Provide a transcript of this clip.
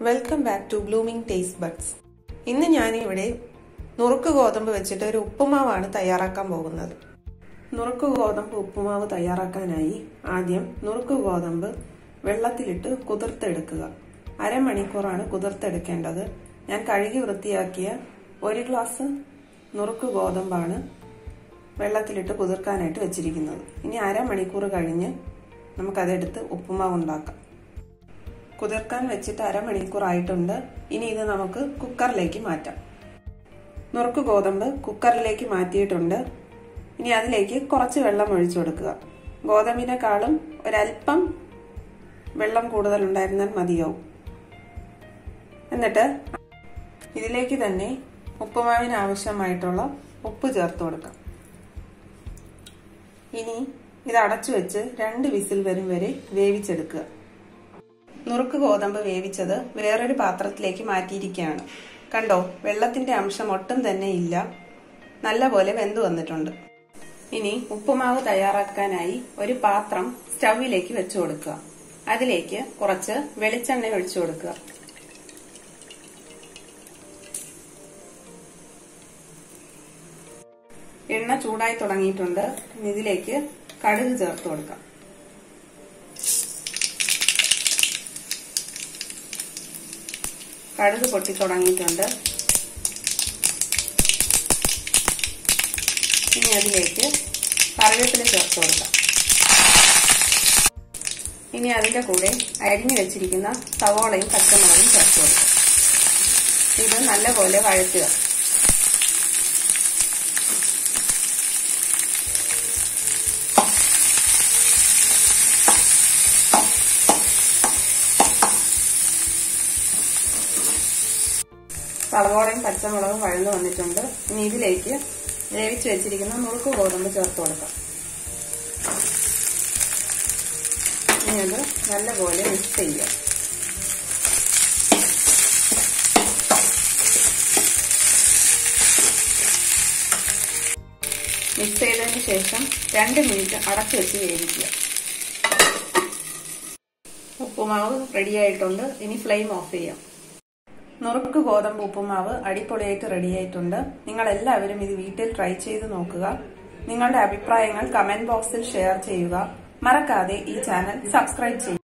welcome back to blooming taste buds ഇന്ന് ഞാനിവിടെ നുറുക്ക് ഗോതമ്പ് വെച്ചിട്ട് ഒരു ഉപ്പുമാവാണ് തയ്യാറാക്കാൻ പോകുന്നത് നുറുക്ക് ഗോതമ്പ് ഉപ്പുമാവ് തയ്യാറാക്കാനായി ആദ്യം നുറുക്ക് ഗോതമ്പ് വെള്ളത്തിലിട്ട് കുതിർത്തെടുക്കുക അരമണിക്കൂറാണ് കുതിർത്തെടുക്കേണ്ടത് ഞാൻ കഴുകി വൃത്തിയാക്കിയ ഒരു ഗ്ലാസ് നുറുക്ക് ഗോതമ്പാണ് വെള്ളത്തിലിട്ട് കുതിർക്കാനായിട്ട് വെച്ചിരിക്കുന്നത് ഇനി അരമണിക്കൂർ കഴിഞ്ഞ് നമുക്കതെടുത്ത് ഉപ്പുമാവ് ഉണ്ടാക്കാം കുതിർക്കാൻ വെച്ചിട്ട് അരമണിക്കൂർ ആയിട്ടുണ്ട് ഇനി ഇത് നമുക്ക് കുക്കറിലേക്ക് മാറ്റാം നുറുക്ക് ഗോതമ്പ് കുക്കറിലേക്ക് മാറ്റിയിട്ടുണ്ട് ഇനി അതിലേക്ക് കുറച്ച് വെള്ളം ഒഴിച്ചു കൊടുക്കുക ഗോതമ്പിനെക്കാളും ഒരല്പം വെള്ളം കൂടുതൽ ഉണ്ടായിരുന്നാൽ മതിയാവും എന്നിട്ട് ഇതിലേക്ക് തന്നെ ഉപ്പുമാവിന് ആവശ്യമായിട്ടുള്ള ഉപ്പ് ചേർത്ത് കൊടുക്കാം ഇനി ഇത് അടച്ചു വെച്ച് രണ്ട് വിസിൽ വരും വരെ വേവിച്ചെടുക്കുക നുറുക്ക് ഗോതമ്പ് വേവിച്ചത് വേറൊരു പാത്രത്തിലേക്ക് മാറ്റിയിരിക്കുകയാണ് കണ്ടോ വെള്ളത്തിന്റെ അംശം ഒട്ടും തന്നെ ഇല്ല നല്ലപോലെ വെന്തു വന്നിട്ടുണ്ട് ഇനി ഉപ്പുമാവ് തയ്യാറാക്കാനായി ഒരു പാത്രം സ്റ്റൗവിലേക്ക് വെച്ചു കൊടുക്കുക അതിലേക്ക് കുറച്ച് വെളിച്ചെണ്ണ ഒഴിച്ചു കൊടുക്കുക എണ്ണ ചൂടായി തുടങ്ങിയിട്ടുണ്ട് ഇതിലേക്ക് കടുക് ചേർത്ത് കൊടുക്കാം കടുക് പൊട്ടി തുടങ്ങിയിട്ടുണ്ട് ഇനി അതിലേക്ക് കറിവേപ്പില ചേർത്ത് കൊടുക്കാം ഇനി അതിന്റെ കൂടെ അരിഞ്ഞു വെച്ചിരിക്കുന്ന സവോളയും പച്ചമുളകും ചേർത്ത് കൊടുക്കാം ഇത് നല്ലപോലെ വഴറ്റുക സവോളയും പച്ചമുളകും വഴന്നു വന്നിട്ടുണ്ട് ഇനി ഇതിലേക്ക് വേവിച്ച് വെച്ചിരിക്കുന്ന നുറുക്ക് ഗോതമ്പ് ചേർത്ത് കൊടുക്കാം ഇനി അത് നല്ലപോലെ മിക്സ് ചെയ്യുക മിക്സ് ചെയ്തതിന് ശേഷം രണ്ട് മിനിറ്റ് അടച്ചു വെച്ച് വേവിക്കുക ഉപ്പുമാവ് റെഡിയായിട്ടുണ്ട് ഇനി ഫ്ലെയിം ഓഫ് ചെയ്യാം നുറുക്ക് ഗോതമ്പ് ഉപ്പുമാവ് അടിപൊളിയായിട്ട് റെഡിയായിട്ടുണ്ട് നിങ്ങൾ എല്ലാവരും ഇത് വീട്ടിൽ ട്രൈ ചെയ്ത് നോക്കുക നിങ്ങളുടെ അഭിപ്രായങ്ങൾ കമന്റ് ബോക്സിൽ ഷെയർ ചെയ്യുക മറക്കാതെ ഈ ചാനൽ സബ്സ്ക്രൈബ് ചെയ്യുക